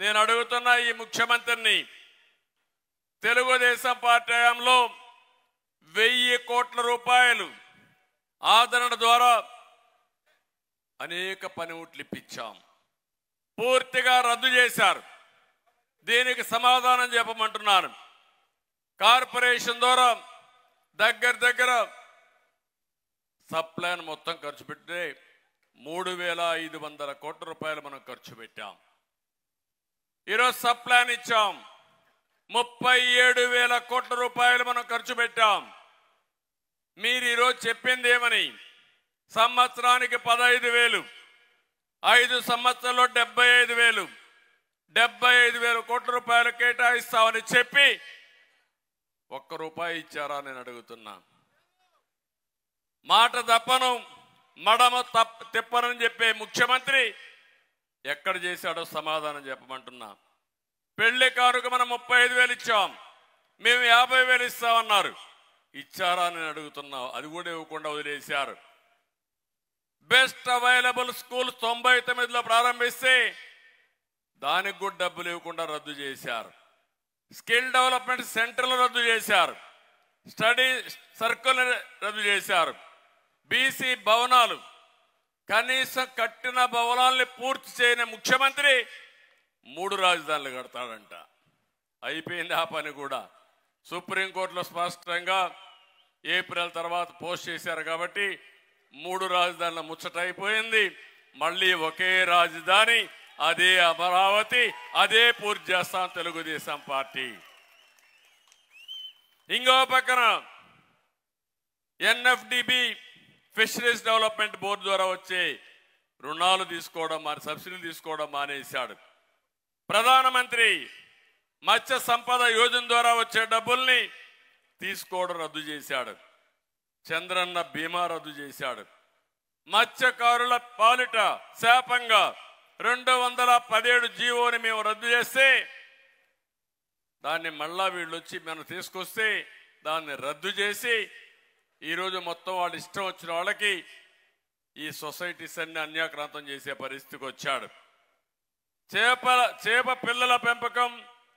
నేను అడుగుతున్న ఈ ముఖ్యమంత్రిని తెలుగుదేశం పార్టీ హయాంలో వెయ్యి కోట్ల రూపాయలు ఆదరణ ద్వారా అనేక పనిముట్లు ఇప్పించాం పూర్తిగా రద్దు చేశారు దీనికి సమాధానం చెప్పమంటున్నాను కార్పొరేషన్ ద్వారా దగ్గర దగ్గర సప్లైన్ మొత్తం ఖర్చు పెడితే మూడు వేల ఐదు వందల కోట్ల రూపాయలు మనం ఖర్చు పెట్టాం ఈరోజు సప్లాన్ ఇచ్చాం ముప్పై ఏడు వేల కోట్ల రూపాయలు మనం ఖర్చు పెట్టాం మీరు ఈరోజు చెప్పింది ఏమని సంవత్సరానికి పదహైదు వేలు ఐదు సంవత్సరాల్లో డెబ్బై ఐదు వేలు డెబ్బై ఐదు వేల కోట్ల రూపాయలు కేటాయిస్తామని చెప్పి ఒక్క రూపాయి ఇచ్చారా నేను అడుగుతున్నా మాట తప్పను మడమ తప్ప తిప్పనని చెప్పే ముఖ్యమంత్రి ఎక్కడ చేశాడో సమాధానం చెప్పమంటున్నా పెళ్లి కారుకు మనం ముప్పై ఐదు వేలు ఇచ్చాం మేము యాభై వేలు ఇస్తామన్నారు ఇచ్చారా అని నేను అడుగుతున్నా అది కూడా ఇవ్వకుండా వదిలేశారు బెస్ట్ అవైలబుల్ స్కూల్ తొంభై తొమ్మిదిలో ప్రారంభిస్తే దానికి కూడా డబ్బులు ఇవ్వకుండా రద్దు చేశారు స్కిల్ డెవలప్మెంట్ సెంటర్లు రద్దు చేశారు స్టడీ సర్కిల్ రద్దు చేశారు బీసీ భవనాలు కనీసం కట్టిన భవనాల్ని పూర్తి చేయని ముఖ్యమంత్రి మూడు రాజధానులు కడతాడంట అయిపోయింది ఆ పని కూడా సుప్రీంకోర్టులో స్పష్టంగా ఏప్రిల్ తర్వాత పోస్ట్ చేశారు కాబట్టి మూడు రాజధానుల ముచ్చట అయిపోయింది మళ్ళీ ఒకే రాజధాని అదే అమరావతి అదే పూర్తి చేస్తాం తెలుగుదేశం పార్టీ ఇంకో పక్కన ఎన్ఎఫ్డిబి ఫిషరీస్ డెవలప్మెంట్ బోర్డు ద్వారా వచ్చే రుణాలు తీసుకోవడం మాని సబ్సిడీలు తీసుకోవడం మానేశాడు ప్రధానమంత్రి మత్స్య సంపద యోజన ద్వారా వచ్చే డబ్బుల్ని తీసుకోవడం రద్దు చేశాడు చంద్రన్న బీమా రద్దు చేశాడు మత్స్యకారుల పాలిట శాపంగా రెండు వందల పదిహేడు జీవోని మేము రద్దు చేస్తే దాన్ని మళ్ళా వీళ్ళు వచ్చి మనం తీసుకొస్తే దాన్ని రద్దు చేసి ఈరోజు మొత్తం వాళ్ళ ఇష్టం వచ్చిన వాళ్ళకి ఈ సొసైటీస్ అన్ని అన్యాక్రాంతం చేసే పరిస్థితికి వచ్చాడు చేపల చేప పిల్లల పెంపకం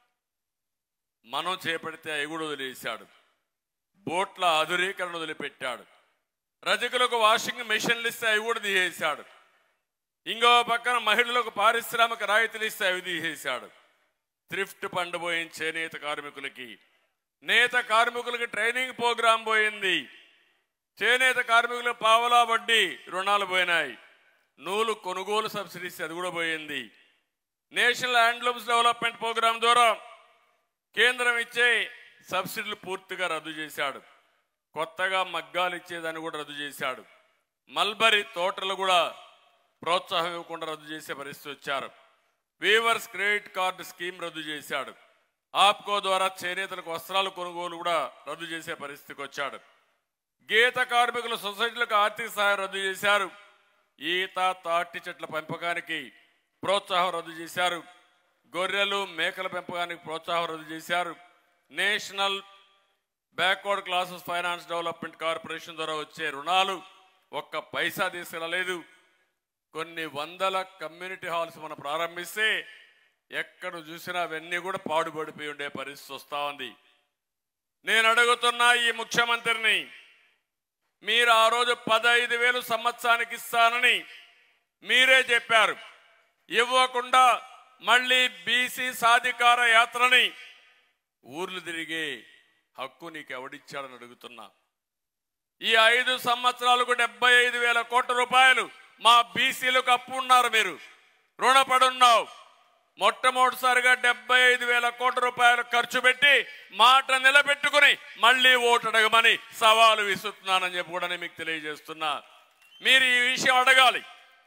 మనం చేపడితే ఎగుడు వదిలేశాడు బోట్ల ఆధునీకరణ వదిలిపెట్టాడు రజకులకు వాషింగ్ మెషిన్లు ఇస్తే అవి కూడా తీసేశాడు ఇంకో పక్కన మహిళలకు పారిశ్రామిక రాయితీలు ఇస్తే అవి తీసేశాడు థ్రిఫ్ట్ ఫండ్ పోయింది చేనేత కార్మికులకి నేత కార్మికులకి ట్రైనింగ్ ప్రోగ్రాం పోయింది చేనేత కార్మికులకు పావలా వడ్డీ రుణాలు పోయినాయి నూలు కొనుగోలు సబ్సిడీస్ అది కూడా పోయింది నేషనల్ హ్యాండ్లూమ్స్ డెవలప్మెంట్ ప్రోగ్రాం ద్వారా కేంద్రం ఇచ్చే సబ్సిడీలు పూర్తిగా రద్దు చేశాడు కొత్తగా మగ్గాలు ఇచ్చేదాన్ని కూడా రద్దు చేశాడు మల్బరీ తోటలు కూడా ప్రోత్సాహం ఇవ్వకుండా రద్దు చేసే పరిస్థితి వచ్చారు వీవర్స్ క్రెడిట్ కార్డు స్కీమ్ రద్దు చేశాడు ఆప్కో ద్వారా చేనేతలకు వస్త్రాలు కొనుగోలు కూడా రద్దు చేసే పరిస్థితికి వచ్చాడు గీత కార్మికుల సొసైటీలకు ఆర్థిక సహాయం రద్దు చేశారు ఈత తాటి చెట్ల పెంపకానికి ప్రోత్సాహం రద్దు చేశారు గొర్రెలు మేకల పెంపకానికి ప్రోత్సాహం రద్దు చేశారు national backward classes finance development corporation ద్వారా వచ్చే రుణాలు ఒక్క పైసా తీసుకురాలేదు కొన్ని వందల కమ్యూనిటీ హాల్స్ మనం ప్రారంభిస్తే ఎక్కడ చూసినా అవన్నీ కూడా పాడుపడిపోయి ఉండే పరిస్థితి వస్తా ఉంది నేను అడుగుతున్నా ఈ ముఖ్యమంత్రిని మీరు ఆ రోజు పదహైదు వేలు సంవత్సరానికి ఇస్తానని మీరే చెప్పారు ఇవ్వకుండా మళ్ళీ బీసీ సాధికార యాత్రని ఊర్లు తిరిగే హక్కు నీకు ఎవడిచ్చాడని అడుగుతున్నా ఈ ఐదు సంవత్సరాలకు డెబ్బై ఐదు వేల కోట్ల రూపాయలు మా బీసీలకు అప్పు ఉన్నారు మీరు రుణపడున్నావు మొట్టమొదటిసారిగా డెబ్బై ఐదు వేల కోట్ల రూపాయలు ఖర్చు పెట్టి మాట నిలబెట్టుకుని మళ్ళీ ఓటు అడగమని సవాలు విసురుతున్నానని చెప్పి కూడా నేను మీకు తెలియజేస్తున్నా మీరు ఈ విషయం అడగాలి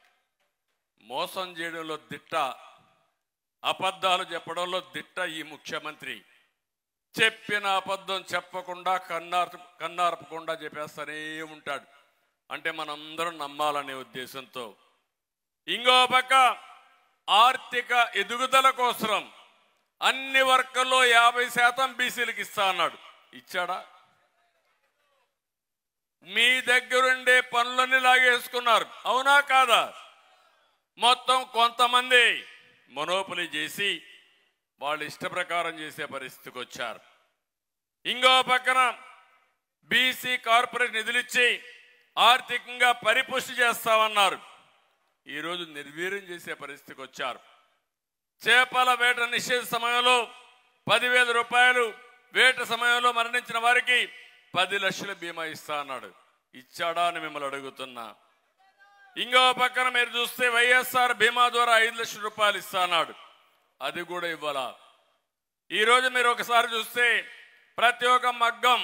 మోసం చేయడంలో దిట్ట అబద్ధాలు చెప్పడంలో దిట్ట ఈ ముఖ్యమంత్రి చెప్పిన అబద్ధం చెప్పకుండా కన్నార్పు కన్నార్పకుండా చెప్పేస్తూనే ఉంటాడు అంటే మనందరం నమ్మాలనే ఉద్దేశంతో ఇంకో పక్క ఆర్థిక ఎదుగుదల కోసం అన్ని వర్గాల్లో యాభై శాతం బీసీలకు ఇస్తా అన్నాడు ఇచ్చాడా మీ దగ్గరుండే పనులన్నీ లాగేసుకున్నారు అవునా కాదా మొత్తం కొంతమంది మనోపలి చేసి వాళ్ళు ఇష్ట ప్రకారం చేసే పరిస్థితికి వచ్చారు ఇంకో పక్కన బీసీ కార్పొరేట్ నిధులిచ్చి ఆర్థికంగా పరిపుష్టి చేస్తామన్నారు ఈరోజు నిర్వీర్యం చేసే పరిస్థితికి వచ్చారు చేపల వేట నిషేధ సమయంలో పదివేల రూపాయలు వేట సమయంలో మరణించిన వారికి పది లక్షల బీమా ఇస్తా అన్నాడు ఇచ్చాడా అని మిమ్మల్ని అడుగుతున్నా ఇంకో పక్కన మీరు చూస్తే వైఎస్ఆర్ బీమా ద్వారా ఐదు లక్షల రూపాయలు ఇస్తా అన్నాడు అది కూడా ఇవ్వాలా ఈరోజు మీరు ఒకసారి చూస్తే ప్రతి ఒక్క మగ్గం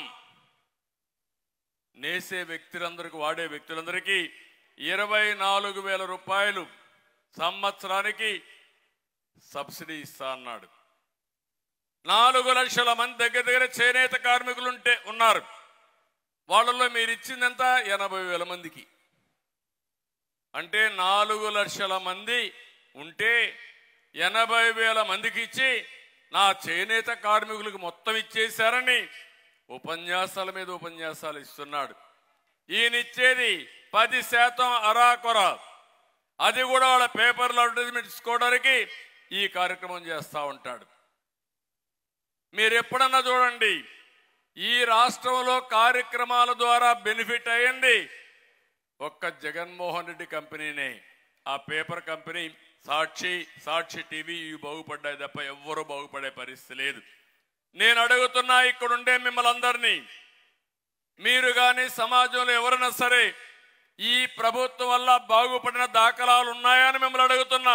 నేసే వ్యక్తులందరికీ వాడే వ్యక్తులందరికీ ఇరవై నాలుగు వేల రూపాయలు సంవత్సరానికి సబ్సిడీ ఇస్తా అన్నాడు నాలుగు లక్షల మంది దగ్గర దగ్గర చేనేత కార్మికులు ఉంటే ఉన్నారు వాళ్ళలో మీరు ఇచ్చిందంతా ఎనభై వేల మందికి అంటే నాలుగు లక్షల మంది ఉంటే ఎనభై వేల మందికి ఇచ్చి నా చేనేత కార్మికులకు మొత్తం ఇచ్చేశారని ఉపన్యాసాల మీద ఉపన్యాసాలు ఇస్తున్నాడు ఈయన ఇచ్చేది పది శాతం అరాకొర అది కూడా వాళ్ళ పేపర్లో అడ్వర్టైజ్మెంట్ ఇచ్చుకోవడానికి ఈ కార్యక్రమం చేస్తూ ఉంటాడు మీరు ఎప్పుడన్నా చూడండి ఈ రాష్ట్రంలో కార్యక్రమాల ద్వారా బెనిఫిట్ అయ్యింది ఒక్క జగన్మోహన్ రెడ్డి కంపెనీనే ఆ paper company Sakshi Sakshi TV ఇవి బాగుపడ్డాయి తప్ప ఎవ్వరూ బాగుపడే పరిస్థితి లేదు నేను అడుగుతున్నా ఇక్కడుండే మిమ్మల్ని అందరినీ మీరు కానీ సమాజంలో ఎవరైనా సరే ఈ ప్రభుత్వం వల్ల బాగుపడిన దాఖలాలు ఉన్నాయా అని మిమ్మల్ని అడుగుతున్నా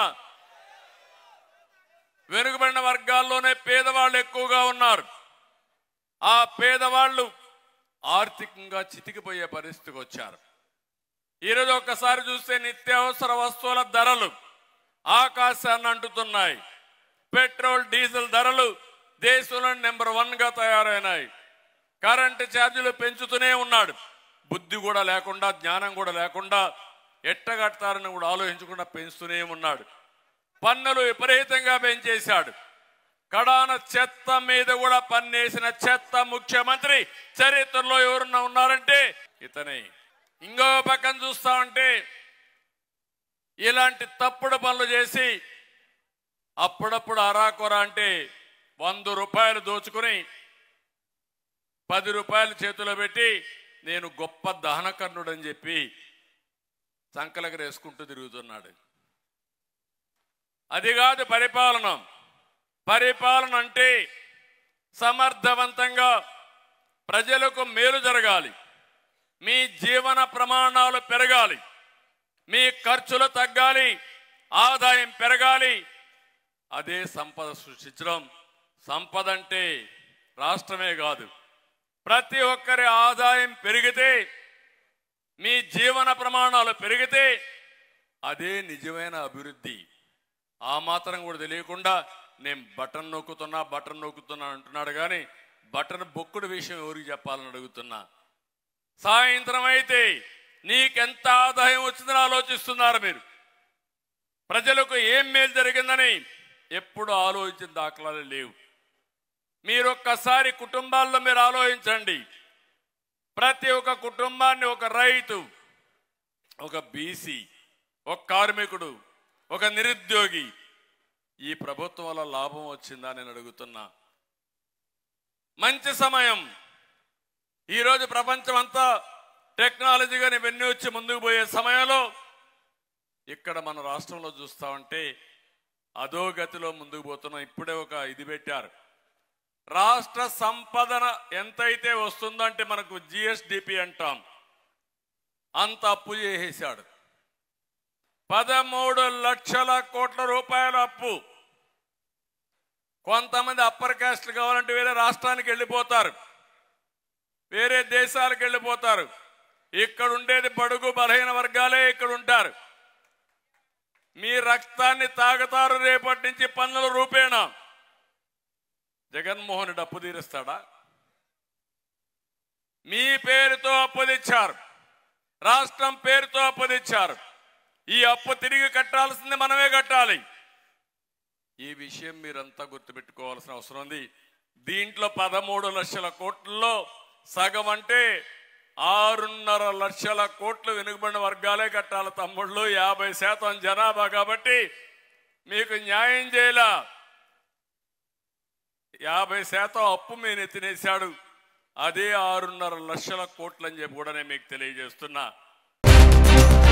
వెనుకబడిన వర్గాల్లోనే పేదవాళ్ళు ఎక్కువగా ఉన్నారు ఆ పేదవాళ్ళు ఆర్థికంగా చితికిపోయే పరిస్థితికి వచ్చారు ఈరోజు ఒక్కసారి చూస్తే నిత్యావసర వస్తువుల ధరలు ఆకాశాన్ని అంటుతున్నాయి పెట్రోల్ డీజిల్ ధరలు దేశంలో నెంబర్ వన్ గా తయారైనాయి కరెంటు ఛార్జీలు పెంచుతూనే ఉన్నాడు బుద్ధి కూడా లేకుండా జ్ఞానం కూడా లేకుండా ఎట్టగడతారని కూడా ఆలోచించకుండా పెంచుతూనే ఉన్నాడు పన్నులు విపరీతంగా పెంచేశాడు కడాన చెత్త మీద కూడా పన్నేసిన చెత్త ముఖ్యమంత్రి చరిత్రలో ఎవరున్నా ఉన్నారంటే ఇతనే ఇంకో పక్కన చూస్తా ఉంటే ఇలాంటి తప్పుడు పనులు చేసి అప్పుడప్పుడు అరాకొర అంటే వంద రూపాయలు దోచుకుని పది రూపాయలు చేతిలో పెట్టి నేను గొప్ప దహనకర్ణుడని చెప్పి సంకలకి వేసుకుంటూ తిరుగుతున్నాడు అది కాదు పరిపాలన పరిపాలన అంటే సమర్థవంతంగా ప్రజలకు మేలు జరగాలి మీ జీవన ప్రమాణాలు పెరగాలి మీ ఖర్చులు తగ్గాలి ఆదాయం పెరగాలి అదే సంపద సృష్టించడం సంపద అంటే రాష్ట్రమే కాదు ప్రతి ఒక్కరి ఆదాయం పెరిగితే మీ జీవన ప్రమాణాలు పెరిగితే అదే నిజమైన అభివృద్ధి ఆ మాత్రం కూడా తెలియకుండా నేను బటన్ నొక్కుతున్నా బటన్ నొక్కుతున్నా అంటున్నాడు కానీ బటన్ బొక్కుడు విషయం ఎవరికి చెప్పాలని అడుగుతున్నా సాయంత్రం అయితే నీకెంత ఆదాయం వచ్చిందని ఆలోచిస్తున్నారు మీరు ప్రజలకు ఏం మేలు జరిగిందని ఎప్పుడు ఆలోచించిన దాఖలాలు లేవు మీరు ఒక్కసారి కుటుంబాల్లో మీరు ఆలోచించండి ప్రతి ఒక్క కుటుంబాన్ని ఒక రైతు ఒక బీసీ ఒక కార్మికుడు ఒక నిరుద్యోగి ఈ ప్రభుత్వం వల్ల లాభం వచ్చిందా నేను అడుగుతున్నా మంచి సమయం ఈరోజు ప్రపంచం అంతా టెక్నాలజీగా ఇవన్నీ వచ్చి ముందుకు పోయే సమయంలో ఇక్కడ మన రాష్ట్రంలో చూస్తా ఉంటే అదో గతిలో ముందుకు పోతున్నాం ఇప్పుడే ఒక ఇది పెట్టారు రాష్ట్ర సంపదన ఎంతైతే వస్తుందంటే మనకు జిఎస్డిపి అంటాం అంత అప్పు చేసేశాడు పదమూడు లక్షల కోట్ల రూపాయల అప్పు కొంతమంది అప్పర్ కాస్ట్ కావాలంటే వేరే రాష్ట్రానికి వెళ్ళిపోతారు వేరే దేశాలకు వెళ్ళిపోతారు ఇక్కడ ఉండేది బడుగు బలహీన వర్గాలే ఇక్కడ ఉంటారు మీ రక్తాన్ని తాగుతారు రేపటి నుంచి పన్నుల రూపేణా జగన్మోహన్ రెడ్డి అప్పు తీరుస్తాడా మీ పేరుతో అప్పు తెచ్చారు రాష్ట్రం పేరుతో అప్పు తెచ్చారు ఈ అప్పు తిరిగి కట్టాల్సింది మనమే కట్టాలి ఈ విషయం మీరంతా గుర్తుపెట్టుకోవాల్సిన అవసరం ఉంది దీంట్లో పదమూడు లక్షల కోట్లలో సగం అంటే ఆరున్నర లక్షల కోట్లు వెనుకబడిన వర్గాలే కట్టాలి తమ్ముళ్ళు యాభై శాతం జనాభా కాబట్టి మీకు న్యాయం చేయాల యాభై శాతం అప్పు మీద ఎత్తినేశాడు అదే ఆరున్నర లక్షల కోట్లని చెప్పి కూడా నేను మీకు తెలియజేస్తున్నా